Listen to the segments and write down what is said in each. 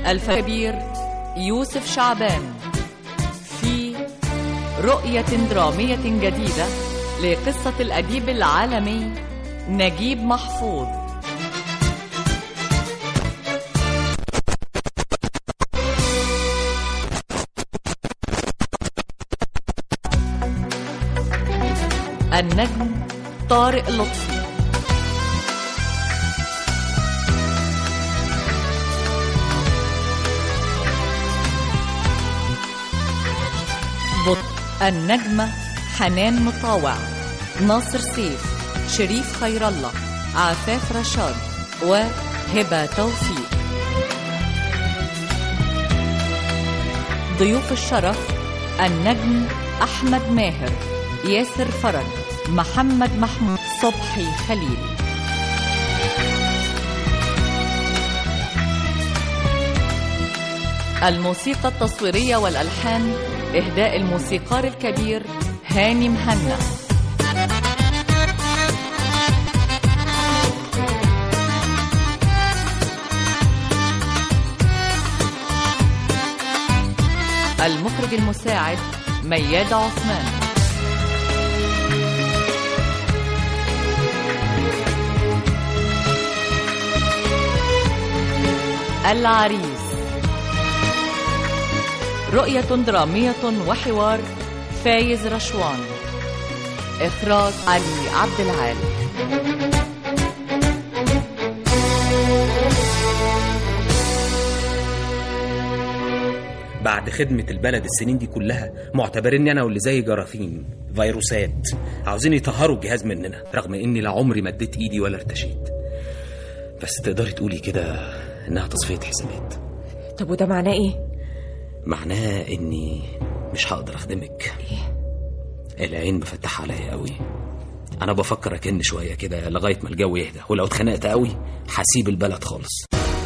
الكبير يوسف شعبان في رؤية درامية جديدة لقصة الأديب العالمي نجيب محفوظ النجم طارق لطفي بط النجمة حنان مطاوع ناصر سيف شريف خير الله عفاف رشاد وهبة توفيق ضيوف الشرف النجم أحمد ماهر ياسر فرج محمد محمود صبحي خليل الموسيقى التصويرية والألحان إهداء الموسيقار الكبير هاني مهنا المخرج المساعد مياد عثمان العريس رؤية درامية وحوار فايز رشوان إخراج علي عبد العال بعد خدمة البلد السنين دي كلها معتبريني أنا واللي زي جراثيم فيروسات عاوزين يطهروا الجهاز مننا رغم إني لا عمري مديت إيدي ولا ارتشيت بس تقدري تقولي كده إنها تصفية حسابات طب وده معناه ايه؟ معناه إني مش هقدر أخدمك العين مفتحة عليا قوي أنا بفكر أكن شوية كده لغاية ما الجو يهدى ولو اتخنقت قوي هسيب البلد خالص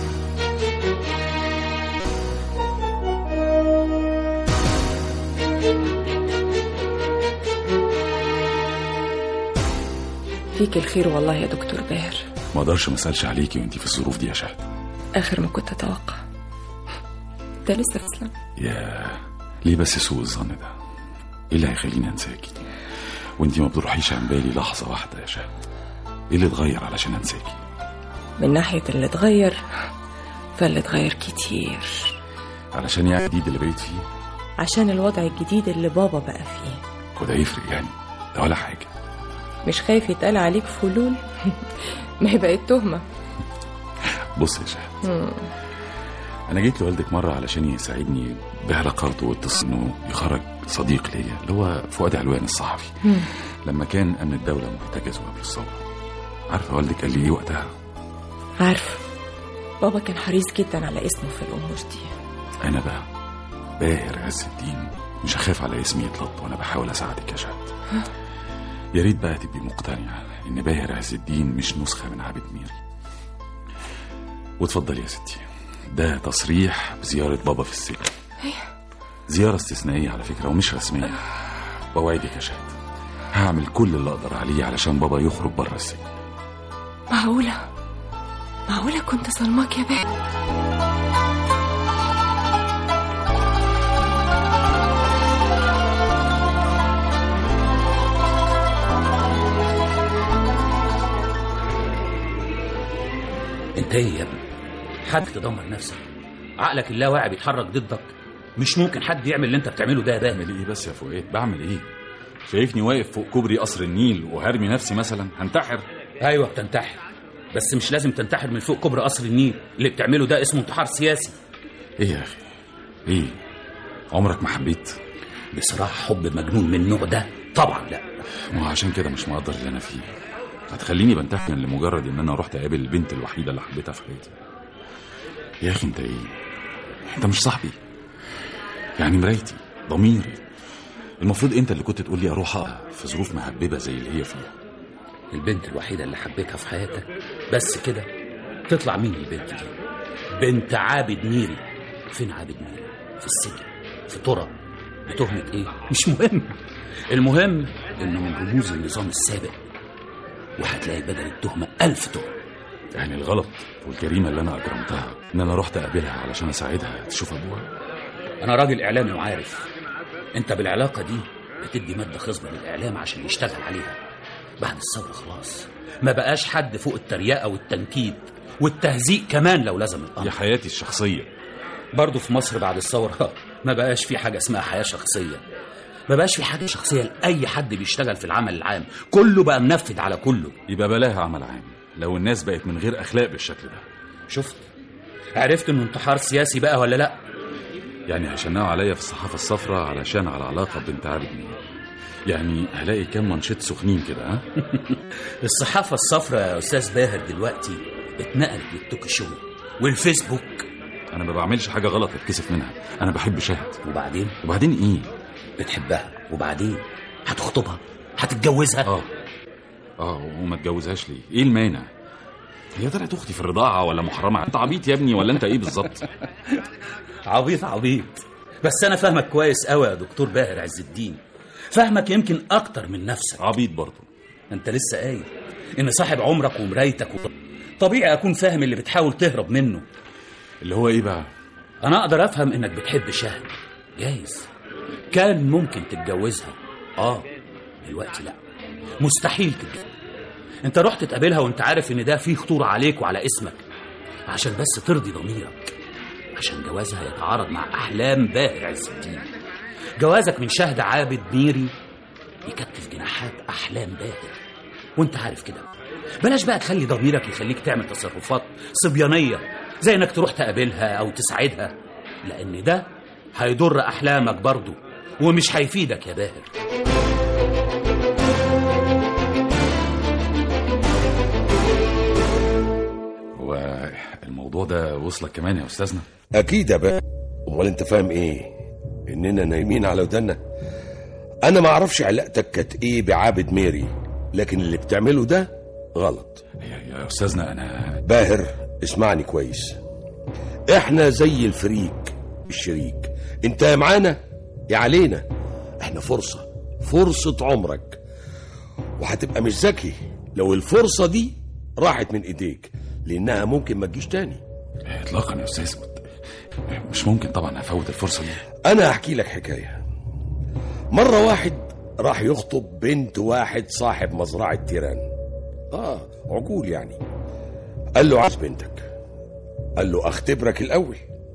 فيك الخير والله يا دكتور باهر ما اقدرش ما اسالش عليكي وانت في الظروف دي يا شهد آخر ما كنت أتوقع ده لسه تسلم يا ليه بس سوء الظن ده ايه اللي هيخليني انساكي وانت ما بتروحيش عن بالي لحظه واحده يا شهد ايه اللي اتغير علشان انساكي من ناحية اللي اتغير فاللي اتغير كتير علشان يعني الجديد اللي بقيت فيه عشان الوضع الجديد اللي بابا بقى فيه وده يفرق يعني ده ولا حاجه مش خايف يتقال عليك فلول ما هي بقت تهمة بص يا شهد انا جيت لوالدك مره علشان يساعدني بعلاقاته واتصل انه يخرج صديق ليا اللي هو فؤاد علوان الصحفي لما كان امن الدوله محتجز قبل الثوره عارفه والدك قال لي ايه وقتها عارفة بابا كان حريص جدا على اسمه في الأمور دي انا بقى باهر عز الدين مش هخاف على اسمي يتلط وانا بحاول اساعدك يا شهد يا ريت بقى تبقي مقتنعه ان باهر عز الدين مش نسخه من عابد ميري واتفضلي يا ستي ده تصريح بزياره بابا في السجن زياره استثنائيه على فكره ومش رسميه بوعدك يا شهد هعمل كل اللي اقدر عليه علشان بابا يخرج بره السجن معقولة معقولة كنت ظلماك يا باهر انت ايه يا ابني حد تدمر نفسك عقلك اللاواعي بيتحرك ضدك مش ممكن حد يعمل اللي انت بتعمله ده يا باهر بعمل ايه بس يا فؤاد بعمل ايه شايفني واقف فوق كوبري قصر النيل وهرمي نفسي مثلا هنتحر ايوه بتنتحر بس مش لازم تنتحر من فوق كوبري قصر النيل اللي بتعمله ده اسمه انتحار سياسي ايه يا اخي ايه عمرك ما حبيت بصراحه حب مجنون من النوع ده طبعا لا ما هو عشان كده مش مقدر اللي انا فيه هتخليني بنتحر لمجرد ان انا رحت اقابل البنت الوحيده اللي حبيتها في حياتي يا اخي انت ايه انت مش صاحبي يعني مرايتي ضميري المفروض انت اللي كنت تقول لي اروح أقع في ظروف مهببه زي اللي هي فيها البنت الوحيده اللي حبيتها في حياتك بس كده تطلع مين البنت دي بنت عابد ميري فين عابد ميري في السجن في طرى بتهمة ايه مش مهم المهم انه من رموز النظام السابق وهتلاقي بدل التهمة ألف تهمة يعني الغلط والجريمة اللي أنا أجرمتها إن أنا رحت أقابلها علشان أساعدها تشوف أبوها انا راجل اعلامي وعارف انت بالعلاقه دي بتدي ماده خصبه للاعلام عشان يشتغل عليها بعد الثوره خلاص ما بقاش حد فوق التريقه والتنكيد والتهزيء كمان لو لزم هي الامر حياتي الشخصية برضه في مصر بعد الثوره ما بقاش في حاجه اسمها حياه شخصيه ما بقاش في حاجه شخصيه لاي حد بيشتغل في العمل العام كله بقى منفذ على كله يبقى بلاها عمل عام لو الناس بقت من غير أخلاق بالشكل ده شفت عرفت انه انتحار سياسي بقى ولا لا يعني هيشنقوا عليا في الصحافة الصفراء علشان على علاقة بنت عابد مين يعني هلاقي كام منشط سخنين كده ها الصحافة الصفراء يا أستاذ باهر دلوقتي اتنقلت للتوك شو والفيسبوك أنا ما بعملش حاجة غلط اتكسف منها أنا بحب شهد وبعدين وبعدين إيه بتحبها وبعدين هتخطبها هتتجوزها اه اه وما اتجوزهاش ليه ايه المانع هي طلعت اختي في الرضاعه ولا محرمه انت عبيط يا ابني ولا انت ايه بالظبط عبيط عبيط بس أنا فاهمك كويس قوي يا دكتور باهر عز الدين فاهمك يمكن أكتر من نفسك عبيط برضه أنت لسه قايل إن صاحب عمرك ومرايتك و... طبيعي أكون فاهم اللي بتحاول تهرب منه اللي هو ايه بقى أنا أقدر أفهم إنك بتحب شهد جايز كان ممكن تتجوزها آه دلوقتي لأ مستحيل تتجوز أنت رحت تقابلها وأنت عارف إن ده فيه خطورة عليك وعلى اسمك عشان بس ترضي ضميرك عشان جوازها يتعارض مع أحلام باهر عز الدين جوازك من شهد عابد ميري يكتف جناحات أحلام باهر وأنت عارف كده بلاش بقى تخلي ضميرك يخليك تعمل تصرفات صبيانية زي إنك تروح تقابلها أو تساعدها لأن ده هيضر أحلامك برضه ومش هيفيدك يا باهر هو الموضوع ده وصلك كمان يا استاذنا اكيد يا بقى امال انت فاهم ايه اننا نايمين على ودنا انا ما اعرفش علاقتك كانت ايه بعابد ميري لكن اللي بتعمله ده غلط يا يا استاذنا انا باهر اسمعني كويس احنا زي الفريق الشريك انت يا معانا يا علينا احنا فرصة فرصة عمرك وهتبقى مش ذكي لو الفرصة دي راحت من ايديك لانها ممكن ما تجيش تاني اطلاقا يا استاذ مش ممكن طبعا افوت الفرصه دي انا هحكي لك حكايه مره واحد راح يخطب بنت واحد صاحب مزرعه تيران اه عجول يعني قال له عايز بنتك قال له اختبرك الاول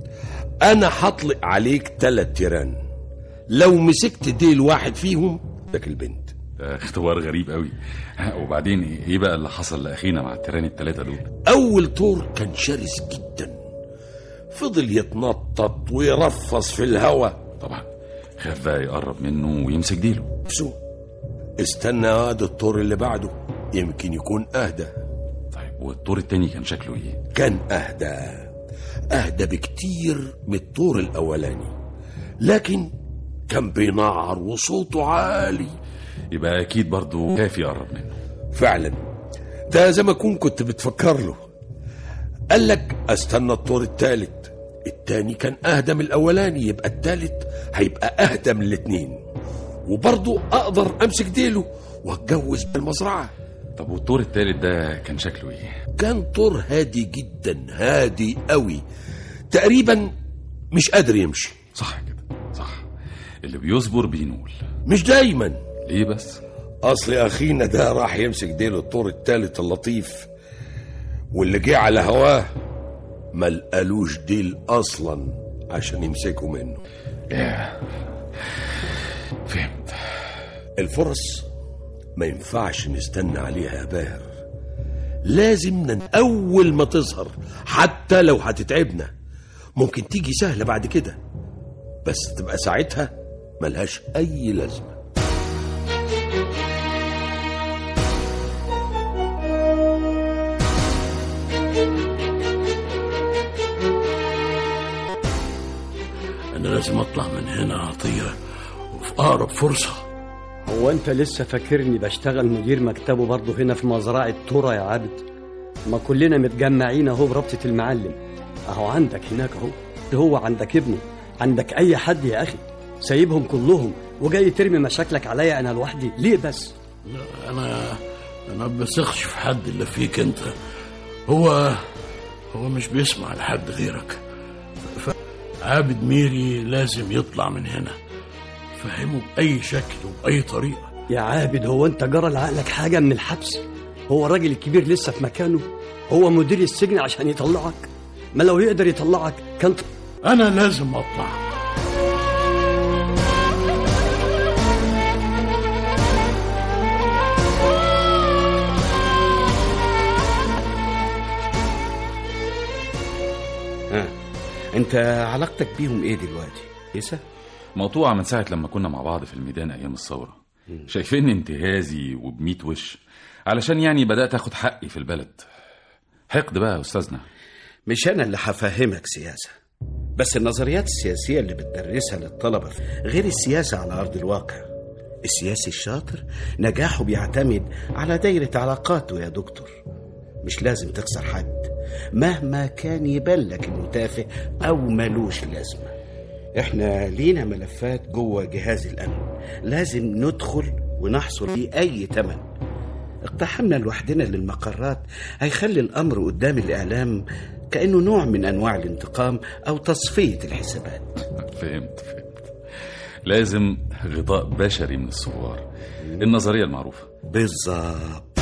انا هطلق عليك تلات تيران لو مسكت ديل واحد فيهم لك البنت ده اختبار غريب قوي ها، وبعدين ايه إيه بقى اللي حصل لاخينا مع التيران الثلاثه دول اول طور كان شرس جدا فضل يتنطط ويرفص في الهوا طبعا خاف بقى يقرب منه ويمسك ديله نفسه استنى هذا الطور اللي بعده يمكن يكون اهدى طيب والطور التاني كان شكله ايه كان اهدى اهدى بكتير من الطور الاولاني لكن كان بينعر وصوته عالي يبقى اكيد برضه خاف يقرب منه فعلا ده زي ما كون كنت بتفكر له قال لك استنى الطور التالت التاني كان اهدى من الاولاني يبقى التالت هيبقى اهدى من الاتنين وبرضه اقدر امسك ديله واتجوز بالمزرعه طب والطور التالت ده كان شكله ايه كان طور هادي جدا هادي قوي تقريبا مش قادر يمشي صح كده صح اللي بيصبر بينول مش دايما ليه بس اصل اخينا ده راح يمسك ديله الطور التالت اللطيف واللي جه على هواه ما لقالوش ديل اصلا عشان يمسكوا منه ياه فهمت الفرص ما ينفعش نستنى عليها يا باهر لازم نن اول ما تظهر حتى لو هتتعبنا ممكن تيجي سهلة بعد كده بس تبقى ساعتها ملهاش اي لازمة أنا لازم أطلع من هنا عطية وفي أقرب فرصة هو انت لسه فاكرني بشتغل مدير مكتبه برضه هنا في مزرعة تورا يا عبد ما كلنا متجمعين اهو بربطة المعلم اهو عندك هناك اهو هو عندك ابنه عندك اي حد يا اخي سايبهم كلهم وجاي ترمي مشاكلك عليا انا لوحدي ليه بس لا، أنا أنا ما بثقش في حد إلا فيك أنت هو هو مش بيسمع لحد غيرك ف... عابد ميري لازم يطلع من هنا فهمه بأي شكل وبأي طريقة يا عابد هو انت جرى لعقلك حاجة من الحبس هو الراجل الكبير لسه في مكانه هو مدير السجن عشان يطلعك ما لو يقدر يطلعك كان أنا لازم أطلع ها انت علاقتك بيهم ايه دلوقتي كويسه مقطوعة من ساعة لما كنا مع بعض في الميدان أيام الثورة شايفين انتهازي وبميت وش علشان يعني بدأت أخد حقي في البلد حقد بقى يا أستاذنا مش انا اللي هفهمك سياسه بس النظريات السياسيه اللي بتدرسها للطلبه غير السياسه على ارض الواقع السياسي الشاطر نجاحه بيعتمد على دايره علاقاته يا دكتور مش لازم تخسر حد مهما كان يبان لك انه تافه او ملوش لازمه احنا لينا ملفات جوه جهاز الامن لازم ندخل ونحصل بأي تمن اقتحامنا لوحدنا للمقرات هيخلي الامر قدام الاعلام كانه نوع من انواع الانتقام او تصفيه الحسابات فهمت فهمت لازم غطاء بشري من الثوار النظرية المعروفة بالظبط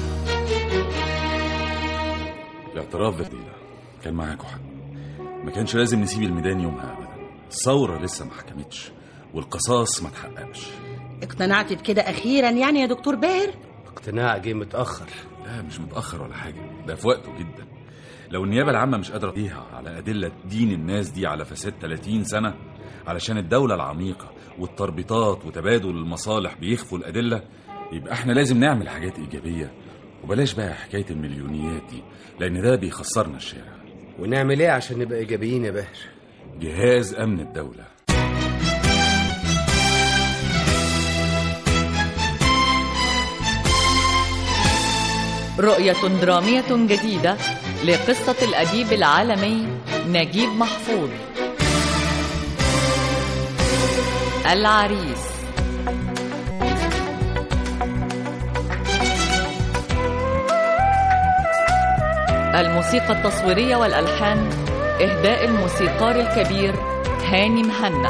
الاعتراف بالديلة كان معاكوا حق ما كانش لازم نسيب الميدان يومها أبدا الثورة لسه ما حكمتش والقصاص ما اتحققش اقتنعت بكده اخيرا يعني يا دكتور باهر اقتناع جه متأخر لا مش متأخر ولا حاجة ده في وقته جدا لو النيابة العامة مش قادرة تديها على أدلة دين الناس دي على فساد 30 سنة علشان الدولة العميقة والتربيطات وتبادل المصالح بيخفوا الأدلة يبقى احنا لازم نعمل حاجات إيجابية وبلاش بقى حكاية المليونيات دي لأن ده بيخسرنا الشارع ونعمل ايه عشان نبقى ايجابيين يا باهر جهاز أمن الدولة رؤية درامية جديدة لقصة الأديب العالمي نجيب محفوظ العريس الموسيقى التصويرية والألحان إهداء الموسيقار الكبير هاني مهنا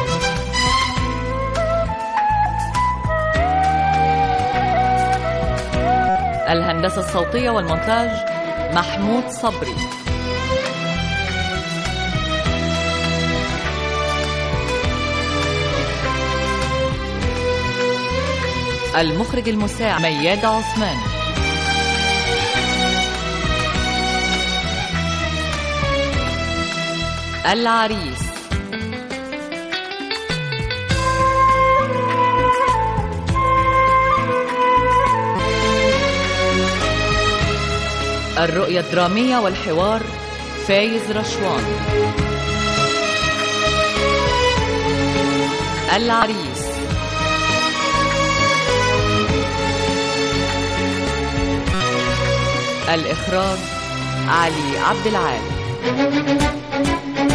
الهندسة الصوتية والمونتاج محمود صبري المخرج المساعد مياد عثمان العريس الرؤية الدرامية والحوار فايز رشوان العريس الإخراج علي عبد العال